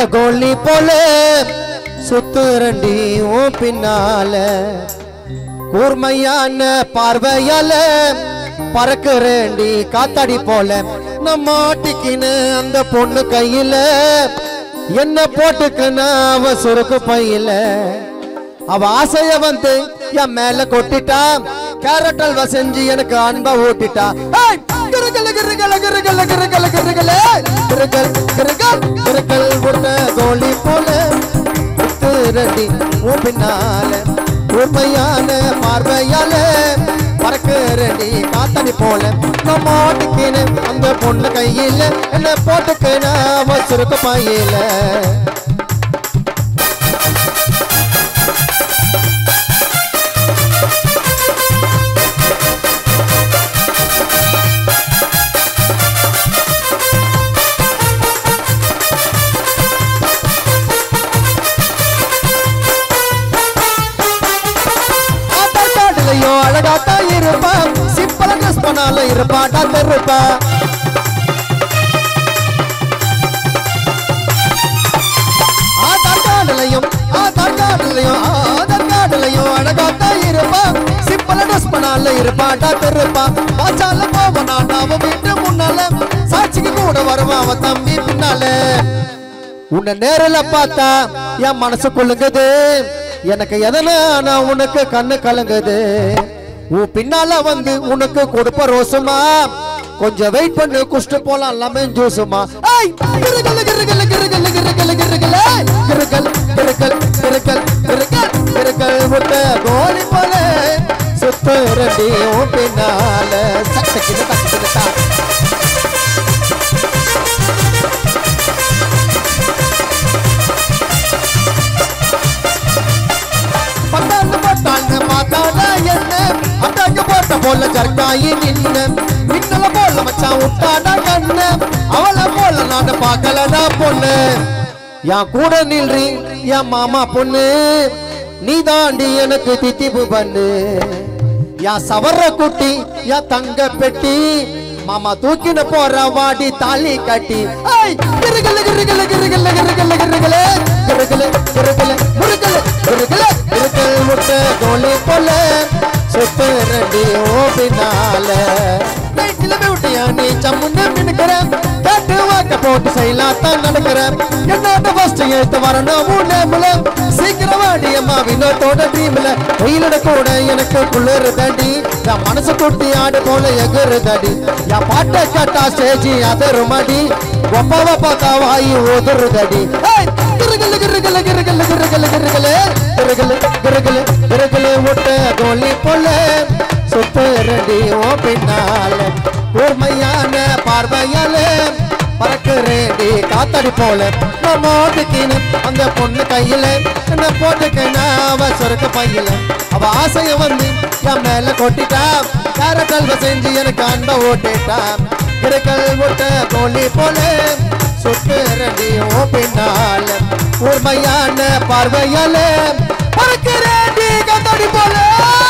கோலி போல சுத்துரண்டி உன் பின்னால கூர்மையான பார்வையால பறக்குறேண்டி காத்தாடி போல நம்ம மாட்டிக்கின்னு அந்த பொண்ணு கையில என்ன போட்டுக்குன்னு அவ சுருக்கு பையில அவ ஆசைய வந்து என் மேல கொட்டிட்டா கேரட் அல்வா செஞ்சு எனக்கு அன்பா ஊட்டிட்டா ஏய், கிறுகல, கிறுகல, கிறுகல, கிறுகல, கிறுகல, கிறுகல், கிறுகல், கிறுகல் உள்ள கோலி போல சுத்துறடி உன் பின்னால உண்மையான பார்வையால பறக்குறடி காத்தடி போல நம்ம மாட்டுக்கின்னு அந்த பொண்ணு கையில என்ன போட்டுக்கின அவ சுருக்கு பையில ஆதார் கார்டுலயும் அழகாத்தான் இருப்பான் சிம்பிளா ட்ரெஸ் பண்ணாலும் இருப்பாட்டா இருப்பா ஆதார் கார்டுலயும் ஆதார் கார்டுலயும் ஆதார் கார்டுலயும் அழகாத்தான் இருப்பான் சிம்பிளா ட்ரெஸ் பண்ணாலும் இருப்பாட்டா இருப்பா பாச்சால போவனா அவ வீட்டு முன்னால சாட்சிக்கு கூட வருவான் அவன் தம்பி பின்னால உன்னை நேரில் பார்த்தா என் மனசு கொள்ளுங்குது எனக்கு எதனா நான் உனக்கு கண்ணு கலங்குது உன் பின்னால வந்து உனக்கு கொடுப்ப ரோசுமா கொஞ்சம் வெயிட் பண்ணு குஷ்டு போலாம் எல்லாமே ஜூசுமா ஐய், கிறுகல், கிறுகல், கிறுகல், கிறுகல், கிறுகல், கிறுகல், கிறுகல், கிறுகல், கிறுகல், கிறுகல், முட்டை கோழி போல சுத்து ரெண்டி உன் பின்னால சக்தி தக்கு தா பத்தாண்டு போட்டாங்க மாத்தாட என்ன அட்டாங்க போட்ட போல ஜர்க்காயி நின்னு மின்னல போல மச்சான் விட்டாடா கண்ணு அவளை போல நான் பார்க்கலடா பொண்ணு என் கூட நில்றி என் மாமா பொண்ணு நீ தாண்டி எனக்கு தித்திப்பு பண்ணு என் சவர குட்டி என் தங்க பெட்டி மாமா தூக்கின போற வாடி தாலி கட்டி ஐய், கிறுகல கிறுகல கிறுகல கிறுகல கிறுகல கிறுகல கிறுகல முருகல கிறுகல கிறுகல் முட்டை கோலி போல சுத்து ரெடி ஓ பின்னால நைட்டில விட்டியா நீ சம்முன்னு மினுக்கிற கேட்டு வாக்க போட்டு செய்யலாத்தான் நடக்கிறேன் என்னோட ஃபர்ஸ்ட் எடுத்து வரணும் மூணு சீக்கிரம் வாடி அம்மா வினோத்தோட ட்ரீம்ல வெயிலோட கூட எனக்கு குளிர் தடி என் மனசு குட்டி ஆடு போல எகுரு தடி என் பாட்டை கேட்டா ஸ்டேஜ் அதருமடி ஒப்பாவ பார்த்தா வாயு உதறுதடி ஏய், கிறுகலு கிறுகலு கிறுகலு கிறுகலு கிறுகலு கிறுகலு கிறுகலு கிறுகலு முட்டை கோலி போல சுத்து ரெடி ஓ பின்னால கூர்மையான பார்வையால பறக்குறேடி காத்தடி போல நம்ம ஓட்டுக்கின்னு அந்த பொண்ணு கையில என்ன போட்டுக்கின அவ சொருக்க பையில அவ ஆசைய வந்து என் மேல கொட்டிட்டா வேற கல்வ செஞ்சு எனக்கு அன்ப ஓட்டிட்டா கிருக்கல் முட்டை கோழி போல சுட்டு ரெடி ஓ பின்னால கூர்மையான பார்வையால பறக்குறேடி காத்தடி போல